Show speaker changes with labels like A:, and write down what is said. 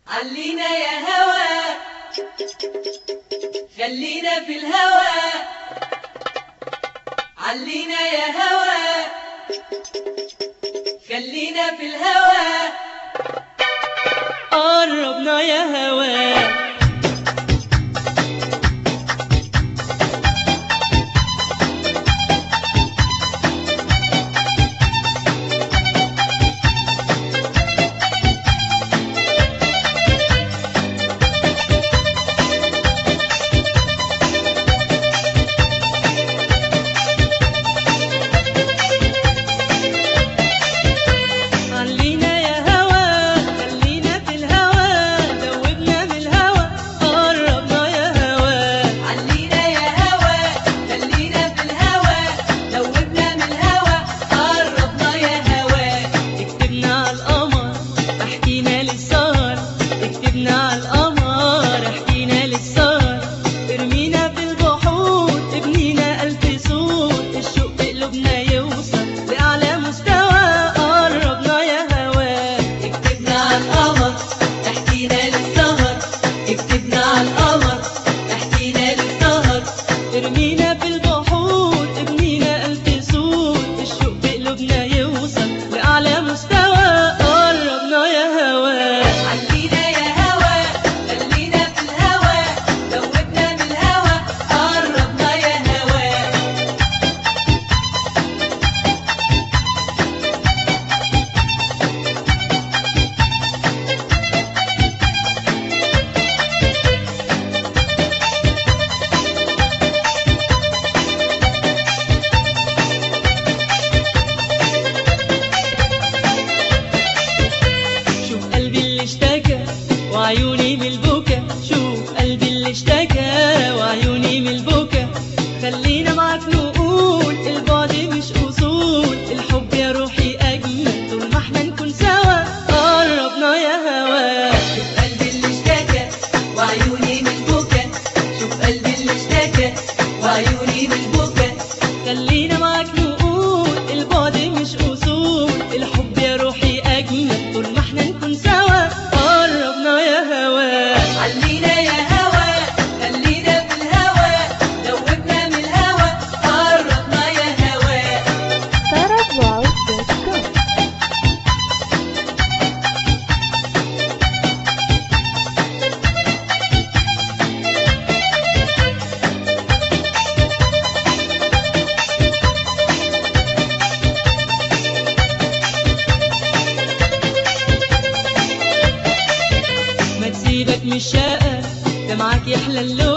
A: علينا يا هوا خلينا في الهوا علينا يا هوا خلينا في الهوا
B: قربنا يا هوا علينا يا هوا خلينا في الهوا دوبنا من الهوا قربنا يا هوا
A: علينا يا هوا خلينا في الهوا دوبنا من الهوا قربنا يا هوا
B: اكتبنا على القمر احكينا للسهر اكتبنا على القمر احكينا للسهر ارمينا في البحور ابنينا ألف سور الشوق بقلوبنا يوصل لأعلى مستوى قربنا يا هوا
A: اكتبنا على القمر احكينا للسهر اكتبنا على القمر احكينا للسهر
B: ارمينا في البحور ابنينا ألف سور الشوق بقلوبنا يوصل لأعلى مستوى قربنا يا هوا
A: علينا يا هوا خلينا في الهوا دوبنا من الهوا قربنا يا هوا
B: شوف قلبي اللي اشتكى وعيوني من البكا شوف قلبي اللي اشتكى وعيوني من البكا خلينا معاك نقول البعد مش اصول الحب يا روحي اجمل طول ما احنا نكون سوا قربنا يا هوا
A: شوف قلبي اللي اشتكى وعيوني من بكى شوف قلبي اللي اشتكى وعيوني من بكى
B: خلينا معاك نقول البعد مش اصول الحب يا روحي اجمل طول ما احنا نكون سوا قربنا يا هوا
A: علينا يا هوا خلينا في الهوا دوبنا من الهوا قربنا يا هوا
C: Paraguay.com
B: ما تسيبك من الشقة ده معاك يحلى اللون